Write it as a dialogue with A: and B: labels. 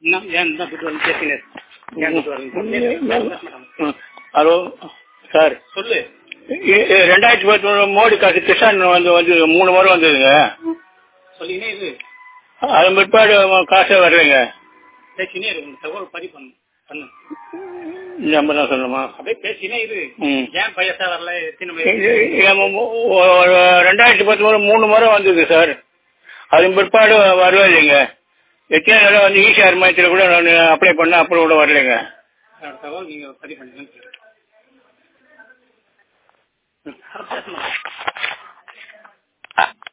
A: இன்னும் ஏன் இந்த துட்டு வந்து பேசினேன் ஏன் துட்டு வருது
B: ம். ஹலோ சார்
A: சொல்லு
B: இ- இ- ரெண்டாயிரத்தி பத்து மோடி காசு கிசான் வந்து வந்து மூணு முறை வந்ததுங்க
A: சொல்லினே இது
B: அது பிற்பாடு காசே வரலைங்க
A: பேசினே இரு உங்க தகவல் பதிவு பண்ணு பண்ணு
B: நம்ம தான் சொல்லணுமா
A: அப்படியே பேசினே இரு
B: ம்.
A: ஏன் பைசா வரல எத்தனை
B: இது-
A: வயசு
B: இது மு- ஒரு ரெண்டாயிரத்தி பத்து முறை மூணு முறை வந்தது சார் அது பிற்பாடு வரவே இல்லைங்க எத்தனை தடவை வந்து ஈசிஆர் மையத்தில் கூட நான் அப்ளை பண்ண அப்புறம் கூட வரலைங்க
A: என்னோட தகவல் நீங்க பதிவு பண்ணுங்க பேசணும்